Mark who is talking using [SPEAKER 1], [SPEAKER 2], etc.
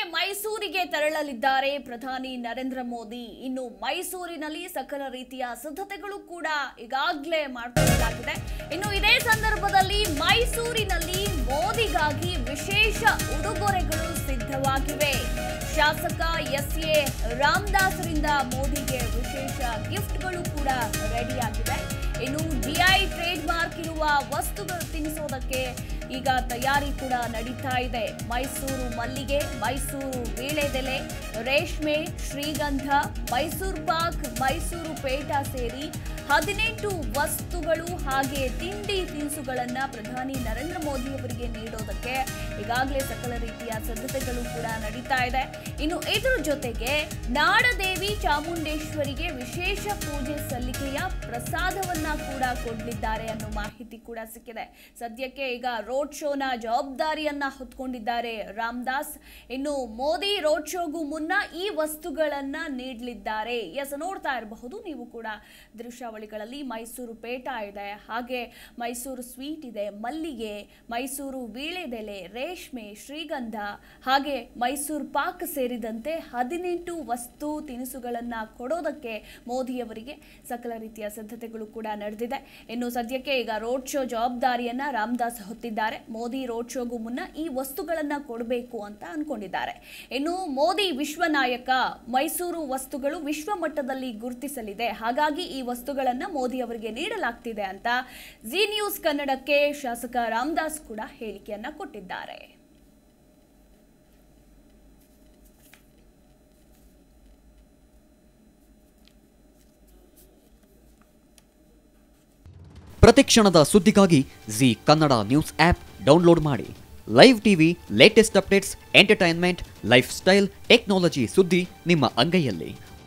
[SPEAKER 1] ಮೈಸೂರಿಗೆ ತೆರಳಲಿದ್ದಾರೆ ಪ್ರಧಾನಿ ನರೇಂದ್ರ ಮೋದಿ ಇನ್ನು ಮೈಸೂರಿನಲ್ಲಿ ಸಕಲ ರೀತಿಯ ಸಿದ್ಧತೆಗಳು ಕೂಡ ಈಗಾಗಲೇ ಮಾಡಿಕೊಳ್ಳಲಾಗಿದೆ ಇನ್ನು ಇದೇ ಸಂದರ್ಭದಲ್ಲಿ ಮೈಸೂರಿನಲ್ಲಿ ಮೋದಿಗಾಗಿ ವಿಶೇಷ ಉಡುಗೊರೆಗಳು ಸಿದ್ಧವಾಗಿವೆ ಶಾಸಕ ಎಸ್ ಎ ರಾಮದಾಸರಿಂದ ಮೋದಿಗೆ ವಿಶೇಷ ಗಿಫ್ಟ್ಗಳು ಕೂಡ ರೆಡಿಯಾಗಿದೆ ಇನ್ನು ಜಿಐ ಟ್ರೇಡ್ ಮಾರ್ಕ್ ಇರುವ ವಸ್ತುಗಳು ತಿನ್ನಿಸೋದಕ್ಕೆ ಈಗ ತಯಾರಿ ಕೂಡ ನಡೀತಾ ಇದೆ ಮೈಸೂರು ಮಲ್ಲಿಗೆ ಮೈಸೂರು ವೀಳೆದೆಲೆ ರೇಷ್ಮೆ ಶ್ರೀಗಂಧ ಮೈಸೂರು ಪಾಕ್ ಮೈಸೂರು ಪೇಟ ಸೇರಿ ಹದಿನೆಂಟು ವಸ್ತುಗಳು ಹಾಗೆ ತಿಂಡಿ ತಿನಿಸುಗಳನ್ನ ಪ್ರಧಾನಿ ನರೇಂದ್ರ ಮೋದಿ ಅವರಿಗೆ ನೀಡೋದಕ್ಕೆ ಈಗಾಗಲೇ ಸಕಲ ರೀತಿಯ ಸಿದ್ಧತೆಗಳು ಕೂಡ ನಡೀತಾ ಇದೆ ಇನ್ನು ಇದರ ಜೊತೆಗೆ ನಾಡದೇವಿ ಚಾಮುಂಡೇಶ್ವರಿಗೆ ವಿಶೇಷ ಪೂಜೆ ಸಲ್ಲಿಕೆಯ ಪ್ರಸಾದವನ್ನ ಕೂಡ ಕೊಡಲಿದ್ದಾರೆ ಅನ್ನೋ ಮಾಹಿತಿ ಕೂಡ ಸಿಕ್ಕಿದೆ ಸದ್ಯಕ್ಕೆ ಈಗ ರೋಡ್ ಶೋನ ಜವಾಬ್ದಾರಿಯನ್ನ ಹೊತ್ಕೊಂಡಿದ್ದಾರೆ ರಾಮದಾಸ್ ಇನ್ನು ಮೋದಿ ರೋಡ್ ಶೋಗೂ ಮುನ್ನ ಈ ವಸ್ತುಗಳನ್ನ ನೀಡಲಿದ್ದಾರೆ ಎಸ್ ನೋಡ್ತಾ ಇರಬಹುದು ನೀವು ಕೂಡ ದೃಶ್ಯಾವಳಿಗಳಲ್ಲಿ ಮೈಸೂರು ಪೇಟ ಇದೆ ಹಾಗೆ ಮೈಸೂರು ಸ್ವೀಟ್ ಇದೆ ಮಲ್ಲಿಗೆ ಮೈಸೂರು ವೀಳೆದೆಲೆ ರೇಷ್ಮೆ ಶ್ರೀಗಂಧ ಹಾಗೆ ಮೈಸೂರು ಪಾಕ್ ಸೇರಿದಂತೆ ಹದಿನೆಂಟು ವಸ್ತು ತಿನಿಸುಗಳನ್ನ ಕೊಡೋದಕ್ಕೆ ಮೋದಿಯವರಿಗೆ ಸಕಲ ರೀತಿಯ ಸಿದ್ಧತೆಗಳು ಕೂಡ ನಡೆದಿದೆ ಇನ್ನು ಸದ್ಯಕ್ಕೆ ಈಗ ರೋಡ್ ಶೋ ಜವಾಬ್ದಾರಿಯನ್ನ ರಾಮದಾಸ್ ಹೊತ್ತಿದ್ದಾರೆ ಮೋದಿ ರೋಡ್ ಶೋಗೂ ಮುನ್ನ ಈ ವಸ್ತುಗಳನ್ನ ಕೊಡಬೇಕು ಅಂತ ಅನ್ಕೊಂಡಿದ್ದಾರೆ ಇನ್ನು ಮೋದಿ ವಿಶ್ವ ನಾಯಕ ಮೈಸೂರು ವಸ್ತುಗಳು ವಿಶ್ವ ಮಟ್ಟದಲ್ಲಿ ಗುರುತಿಸಲಿದೆ ಹಾಗಾಗಿ ಈ ವಸ್ತುಗಳನ್ನ ಮೋದಿ ಅವರಿಗೆ ನೀಡಲಾಗ್ತಿದೆ ಅಂತ ಜಿ ನ್ಯೂಸ್ ಕನ್ನಡಕ್ಕೆ ಶಾಸಕ ರಾಮದಾಸ್ ಕೂಡ ಹೇಳಿಕೆಯನ್ನ ಕೊಟ್ಟಿದ್ದಾರೆ
[SPEAKER 2] ಪ್ರತಿಕ್ಷಣದ ಸುದ್ದಿಗಾಗಿ Zee Kannada news app download ಮಾಡಿ live TV latest updates entertainment life style technology ಸುದ್ದಿ ನಿಮ್ಮ ಅಂಗೈಯಲ್ಲಿ